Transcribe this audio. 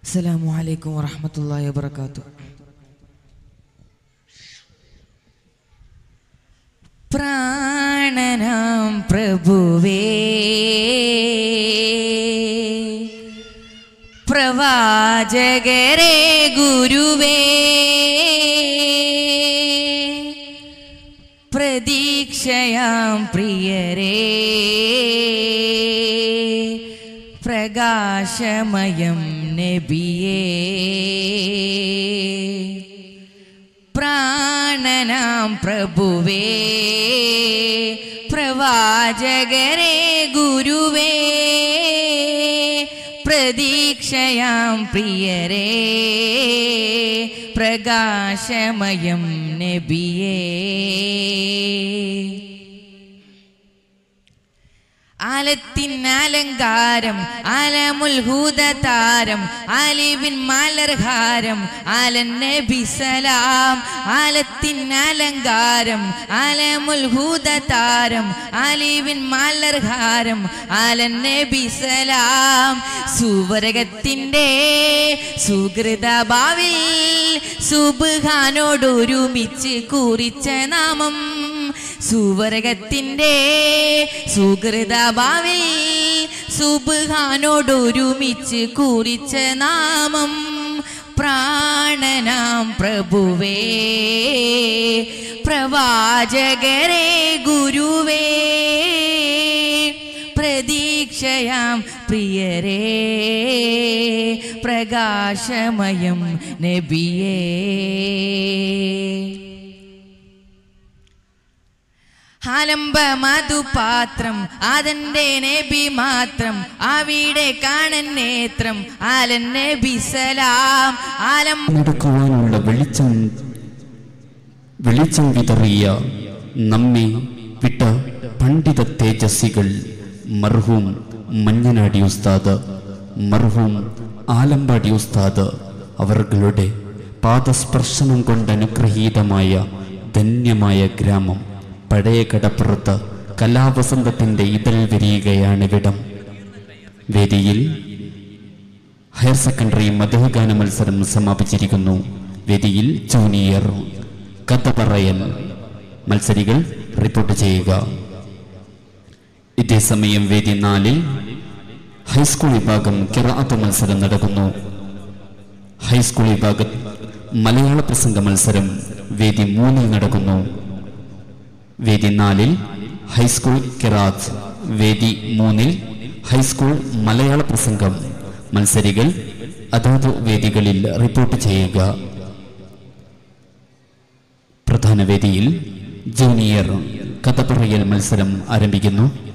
അസ്സലാമു അലൈക്കും വറഹ്മത്തുള്ളാഹി വബറകാത്തു പ്രാണനാം പ്രഭുവേ പ്രവാചകരെ ഗുരുവേ പ്രതീക്ഷയാം പ്രിയരേ പ്രകാശമയം നബിയേ പ്രാണനാം പ്രഭുവേ പ്രവാചകരെ ഗുരുവേ പ്രതീക്ഷയാം പ്രിയരേ പ്രകാശമയം നബിയേ ആലത്തിനലങ്കാരം ആലമുൽഹൂദ താരം ആലിബിൻ മലർഹാരം ആലൻ നബി സലാം ആലത്തിനലങ്കാരം ആലമുൽഹൂദ താരം ആലിബിൻ മലർഹാരം ആലൻ നബി സലാം സുവർഗത്തിൻ്റെ സുഹൃത ഭാവിൽ സുബാനോടൊരുമിച്ച് കുറിച്ച നാമം സുവർഗത്തിൻ്റെ സുഹൃതഭാവിൽ സുബാനോടൊരുമിച്ച് കുറിച്ച നാമം പ്രാണനാം പ്രഭുവേ പ്രവാചകരെ ഗുരുവേ പ്രതീക്ഷയാം പ്രിയരേ പ്രകാശമയം നബിയേ ആലംബ മധുപാത്രം അതെന്റെ നബി മാത്രം അവിടെ കാണൻ നേത്രം ആലൻ നബി സലാം ആലം നടക്കുവാനുള്ള വെളിച്ചം വെളിച്ചം വിതറിയ നമ്മെ വിട്ട പണ്ഡിത തേജസ്സികൾ മർഹൂം മഞ്ഞനാടി ഉസ്താദ് മർഹൂം ആലമ്പാടി ഉസ്താദ് അവർകളുടെ പാദസ്പർശനം കൊണ്ട് അനുഗ്രഹീതമായ ധന്യമായ ഗ്രാമം പഴയ കടപ്പുറത്ത് കലാവസന്തത്തിൻ്റെ ഇതൾ വിരിയുകയാണിവിടം വേദിയിൽ ഹയർ സെക്കൻഡറി മധുഗാന മത്സരം സമാപിച്ചിരിക്കുന്നു വേദിയിൽ ജൂനിയർ കഥ പറയൽ മത്സരികൾ റിപ്പോർട്ട് ചെയ്യുക ഇതേ സമയം വേദി നാലിൽ ഹൈസ്കൂൾ വിഭാഗം കിറാത്ത് മത്സരം നടക്കുന്നു ഹൈസ്കൂൾ വിഭാഗം മലയാള പ്രസംഗ മത്സരം വേദി മൂന്നിൽ നടക്കുന്നു വേദി നാലിൽ ഹൈസ്കൂൾ കിറാത്ത് വേദി മൂന്നിൽ ഹൈസ്കൂൾ മലയാള പ്രസംഗം മത്സരികൾ അതാത് വേദികളിൽ റിപ്പോർട്ട് ചെയ്യുക പ്രധാന വേദിയിൽ ജൂനിയർ കഥ പറയൽ മത്സരം ആരംഭിക്കുന്നു